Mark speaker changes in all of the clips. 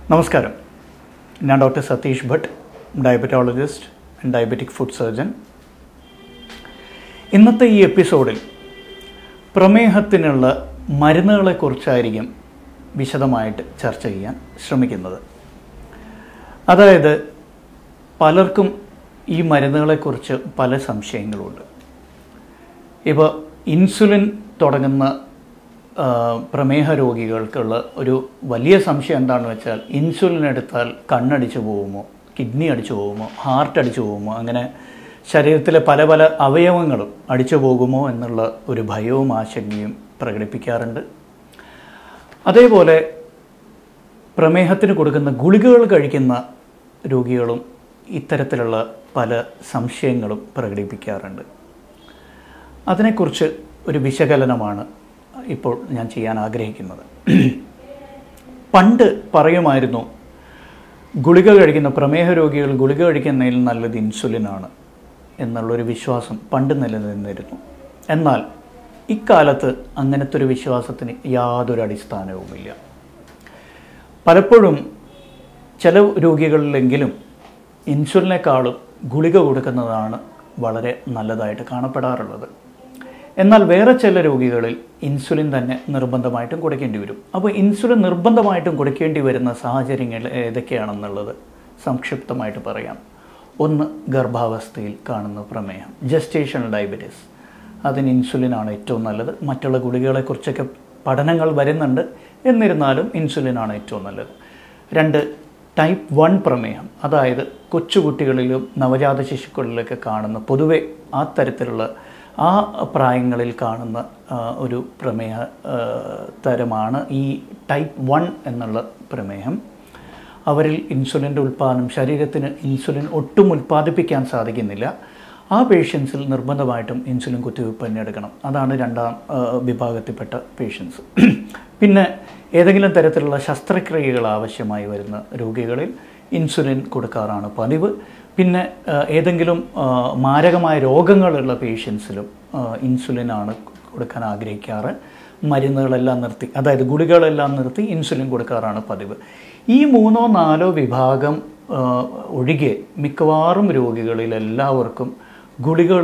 Speaker 1: നമസ്കാരം ഞാൻ doctor Satish Bhat diabetologist and diabetic food surgeon ഇന്നത്തെ ഈ എപ്പിസോഡിൽ പ്രമേഹത്തിനുള്ള മരുന്നുകളെക്കുറിച്ചായിരിക്കും വിശദമായിട്ട് ചർച്ച ചെയ്യാൻ ശ്രമിക്കുന്നത് അതായത് പലർക്കും ഈ മരുന്നുകളെക്കുറിച്ച് പല സംശയങ്ങളുണ്ട് ഇപ്പോൾ ഇൻസുലിൻ തുടങ്ങുന്ന ആ, പ്രമേഹ രോഗികൾക്കുള്ള ഒരു വലിയ സംശയം എന്താണെന്ന് വെച്ചാൽ ഇൻസുലിൻ എടുത്താൽ കണ്ണടിച്ചു പോകുമോ കിഡ്നി അടിച്ചു പോകുമോ ഹാർട്ട് അടിച്ചു പോകുമോ അങ്ങനെ ശരീരത്തിലെ പല പല അവയവങ്ങളും അടിച്ചു പോകുമോ എന്നുള്ള ഒരു ഭയവും ആശങ്കയും പ്രകടിപ്പിക്കാറുണ്ട് അതേപോലെ പ്രമേഹത്തിന് കൊടുക്കുന്ന ഗുളികകൾ കഴിക്കുന്ന രോഗികളും ഇത്തരത്തിലുള്ള പല സംശയങ്ങളും പ്രകടിപ്പിക്കാറുണ്ട് അതിനെക്കുറിച്ച് ഒരു വിശകലനമാണ് ഇപ്പോൾ ഞാൻ ചെയ്യാൻ ആഗ്രഹിക്കുന്നത് പണ്ട് പറയുമായിരുന്നു ഗുളിക കഴിക്കുന്ന പ്രമേഹ രോഗികൾ ഗുളിക കഴിക്കുന്നതിൽ നല്ലത് ഇൻസുലിനാണ് എന്നുള്ളൊരു വിശ്വാസം പണ്ട് നിലനിന്നിരുന്നു എന്നാൽ ഇക്കാലത്ത് അങ്ങനത്തെ ഒരു വിശ്വാസത്തിന് യാതൊരു അടിസ്ഥാനവുമില്ല പലപ്പോഴും ചില രോഗികളിലെങ്കിലും ഇൻസുലിനേക്കാളും ഗുളിക കൊടുക്കുന്നതാണ് വളരെ നല്ലതായിട്ട് കാണപ്പെടാറുള്ളത് എന്നാൽ വേറെ ചില രോഗികളിൽ ഇൻസുലിൻ തന്നെ നിർബന്ധമായിട്ടും കൊടുക്കേണ്ടി വരും അപ്പോൾ ഇൻസുലിൻ നിർബന്ധമായിട്ടും കൊടുക്കേണ്ടി വരുന്ന സാഹചര്യങ്ങൾ ഏതൊക്കെയാണെന്നുള്ളത് സംക്ഷിപ്തമായിട്ട് പറയാം ഒന്ന് ഗർഭാവസ്ഥയിൽ കാണുന്ന പ്രമേഹം ജസ്റ്റേഷണൽ ഡയബറ്റീസ് അതിന് ഇൻസുലിനാണ് ഏറ്റവും നല്ലത് മറ്റുള്ള ഗുളികകളെക്കുറിച്ചൊക്കെ പഠനങ്ങൾ വരുന്നുണ്ട് എന്നിരുന്നാലും ഇൻസുലിനാണ് ഏറ്റവും നല്ലത് രണ്ട് ടൈപ്പ് വൺ പ്രമേഹം അതായത് കൊച്ചുകുട്ടികളിലും നവജാത ശിശുക്കളിലൊക്കെ കാണുന്ന പൊതുവെ ആ തരത്തിലുള്ള ആ പ്രായങ്ങളിൽ കാണുന്ന ആ, ഒരു പ്രമേഹ ആ, തരമാണ് ഈ ടൈപ്പ് വൺ എന്നുള്ള പ്രമേഹം അവരിൽ ഇൻസുലിൻ്റെ ഉൽപ്പാദനം ശരീരത്തിന് ഇൻസുലിൻ ഒട്ടും ഉൽപ്പാദിപ്പിക്കാൻ സാധിക്കുന്നില്ല ആ പേഷ്യൻസിൽ നിർബന്ധമായിട്ടും ഇൻസുലിൻ കുത്തിവയ്പ്പ് തന്നെ എടുക്കണം അതാണ് രണ്ടാം ആ, വിഭാഗത്തിൽപ്പെട്ട പേഷ്യൻസ് പിന്നെ ഏതെങ്കിലും തരത്തിലുള്ള ശസ്ത്രക്രിയകൾ ആവശ്യമായി വരുന്ന രോഗികളിൽ ഇൻസുലിൻ കൊടുക്കാറാണ് പതിവ് പിന്നെ ആ, ഏതെങ്കിലും ആ, മാരകമായ രോഗങ്ങളുള്ള പേഷ്യൻസിലും ആ, ഇൻസുലിനാണ് കൊടുക്കാൻ ആഗ്രഹിക്കാറ് മരുന്നുകളെല്ലാം നിർത്തി അതായത് ഗുളികകളെല്ലാം നിർത്തി ഇൻസുലിൻ കൊടുക്കാറാണ് പതിവ് ഈ മൂന്നോ നാലോ വിഭാഗം ആ, ഒഴികെ മിക്കവാറും രോഗികളിൽ എല്ലാവർക്കും ഗുളികൾ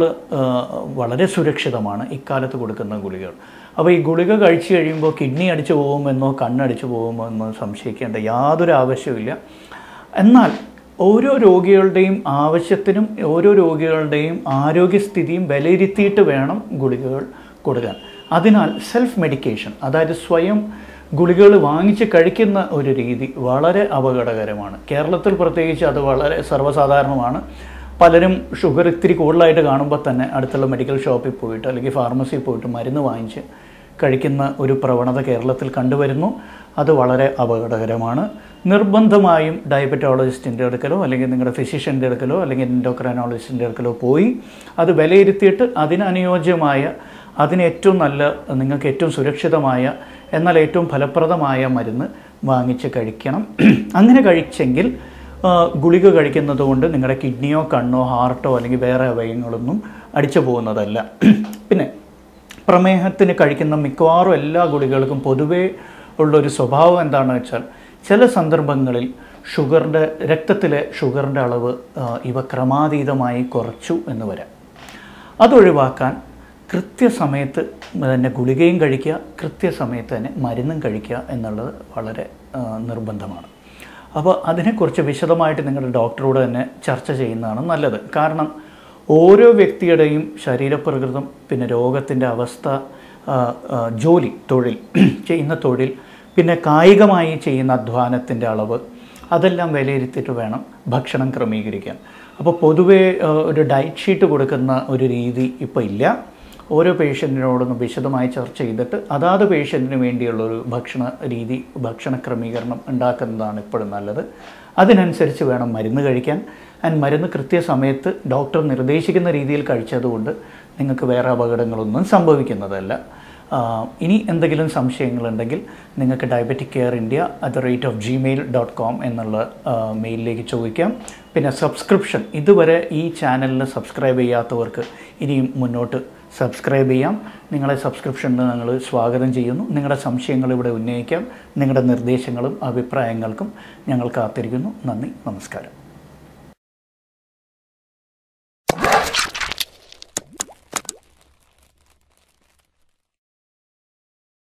Speaker 1: വളരെ സുരക്ഷിതമാണ് ഇക്കാലത്ത് കൊടുക്കുന്ന ഗുളികൾ അപ്പോൾ ഈ ഗുളിക കഴിച്ചു കഴിയുമ്പോൾ കിഡ്നി അടിച്ചു പോകുമെന്നോ കണ്ണടിച്ചു പോകുമെന്നോ സംശയിക്കേണ്ട യാതൊരു ആവശ്യമില്ല എന്നാൽ ഓരോ രോഗികളുടെയും ആവശ്യത്തിനും ഓരോ രോഗികളുടെയും ആരോഗ്യസ്ഥിതിയും വിലയിരുത്തിയിട്ട് വേണം ഗുളികകൾ കൊടുക്കാൻ അതിനാൽ സെൽഫ് മെഡിക്കേഷൻ അതായത് സ്വയം ഗുളികകൾ വാങ്ങിച്ച് കഴിക്കുന്ന ഒരു രീതി വളരെ അപകടകരമാണ് കേരളത്തിൽ പ്രത്യേകിച്ച് അത് വളരെ സർവ്വസാധാരണമാണ് പലരും ഷുഗർ ഇത്തിരി കൂടുതലായിട്ട് കാണുമ്പോൾ തന്നെ അടുത്തുള്ള മെഡിക്കൽ ഷോപ്പിൽ പോയിട്ട് അല്ലെങ്കിൽ ഫാർമസിയിൽ പോയിട്ട് മരുന്ന് വാങ്ങിച്ച് കഴിക്കുന്ന ഒരു പ്രവണത കേരളത്തിൽ കണ്ടുവരുന്നു അത് വളരെ അപകടകരമാണ് നിർബന്ധമായും ഡയബറ്റോളജിസ്റ്റിൻ്റെ അടുക്കലോ അല്ലെങ്കിൽ നിങ്ങളുടെ ഫിസിഷ്യൻ്റെ അടുക്കലോ അല്ലെങ്കിൽ എൻഡോക്രൈനോളജിസ്റ്റിൻ്റെ അടുക്കലോ പോയി അത് വിലയിരുത്തിയിട്ട് അതിനനുയോജ്യമായ അതിന് ഏറ്റവും നല്ല നിങ്ങൾക്ക് ഏറ്റവും സുരക്ഷിതമായ എന്നാൽ ഏറ്റവും ഫലപ്രദമായ മരുന്ന് വാങ്ങിച്ച് കഴിക്കണം അങ്ങനെ കഴിച്ചെങ്കിൽ ആ, ഗുളിക കഴിക്കുന്നത് കൊണ്ട് നിങ്ങളുടെ കിഡ്നിയോ കണ്ണോ ഹാർട്ടോ അല്ലെങ്കിൽ വേറെ അവയവങ്ങളൊന്നും അടിച്ചു പോകുന്നതല്ല പിന്നെ പ്രമേഹത്തിന് കഴിക്കുന്ന മിക്കവാറും എല്ലാ ഗുളികൾക്കും പൊതുവേ ഉള്ളൊരു സ്വഭാവം എന്താണെന്ന് വെച്ചാൽ ചില സന്ദർഭങ്ങളിൽ ഷുഗറിൻ്റെ രക്തത്തിലെ ഷുഗറിൻ്റെ അളവ് ആ, ഇവ ക്രമാതീതമായി കുറച്ചു എന്ന് വരാം അതൊഴിവാക്കാൻ കൃത്യസമയത്ത് തന്നെ ഗുളികയും കഴിക്കുക കൃത്യസമയത്ത് തന്നെ മരുന്നും കഴിക്കുക എന്നുള്ളത് വളരെ ആ, നിർബന്ധമാണ് അപ്പോൾ അതിനെക്കുറിച്ച് വിശദമായിട്ട് നിങ്ങളുടെ ഡോക്ടറോട് തന്നെ ചർച്ച ചെയ്യുന്നതാണ് നല്ലത് കാരണം ഓരോ വ്യക്തിയുടെയും ശരീരപ്രകൃതം പിന്നെ രോഗത്തിൻ്റെ അവസ്ഥ ആ, ആ, ജോലി തൊഴിൽ ചെയ്യുന്ന തൊഴിൽ പിന്നെ കായികമായി ചെയ്യുന്ന അധ്വാനത്തിൻ്റെ അളവ് അതെല്ലാം വിലയിരുത്തിയിട്ട് വേണം ഭക്ഷണം ക്രമീകരിക്കാൻ അപ്പോൾ പൊതുവേ ആ, ഒരു ഡയറ്റ് ഷീറ്റ് കൊടുക്കുന്ന ഒരു രീതി ഇപ്പോൾ ഇല്ല ഓരോ പേഷ്യൻറ്റിനോടൊന്ന് വിശദമായി ചർച്ച ചെയ്തിട്ട് അതാത് പേഷ്യൻറ്റിന് വേണ്ടിയുള്ളൊരു ഭക്ഷണ രീതി ഭക്ഷണ ക്രമീകരണം ഉണ്ടാക്കുന്നതാണ് ഇപ്പോഴും നല്ലത് അതിനനുസരിച്ച് വേണം മരുന്ന് കഴിക്കാൻ ആൻഡ് മരുന്ന് കൃത്യസമയത്ത് ഡോക്ടർ നിർദ്ദേശിക്കുന്ന രീതിയിൽ കഴിച്ചതുകൊണ്ട് നിങ്ങൾക്ക് വേറെ അപകടങ്ങളൊന്നും സംഭവിക്കുന്നതല്ല ആ, ഇനി എന്തെങ്കിലും സംശയങ്ങളുണ്ടെങ്കിൽ നിങ്ങൾക്ക് diabetic care India at the rate of Gmail dot com എന്നുള്ള ആ, മെയിലിലേക്ക് ചോദിക്കാം പിന്നെ സബ്സ്ക്രിപ്ഷൻ ഇതുവരെ ഈ ചാനലിന് സബ്സ്ക്രൈബ് ചെയ്യാത്തവർക്ക് ഇനിയും മുന്നോട്ട് സബ്സ്ക്രൈബ് ചെയ്യാം നിങ്ങളെ സബ്സ്ക്രിപ്ഷനിൽ ഞങ്ങൾ സ്വാഗതം ചെയ്യുന്നു നിങ്ങളുടെ സംശയങ്ങൾ ഇവിടെ ഉന്നയിക്കാം നിങ്ങളുടെ നിർദ്ദേശങ്ങളും അഭിപ്രായങ്ങൾക്കും ഞങ്ങൾ കാത്തിരിക്കുന്നു നന്ദി നമസ്കാരം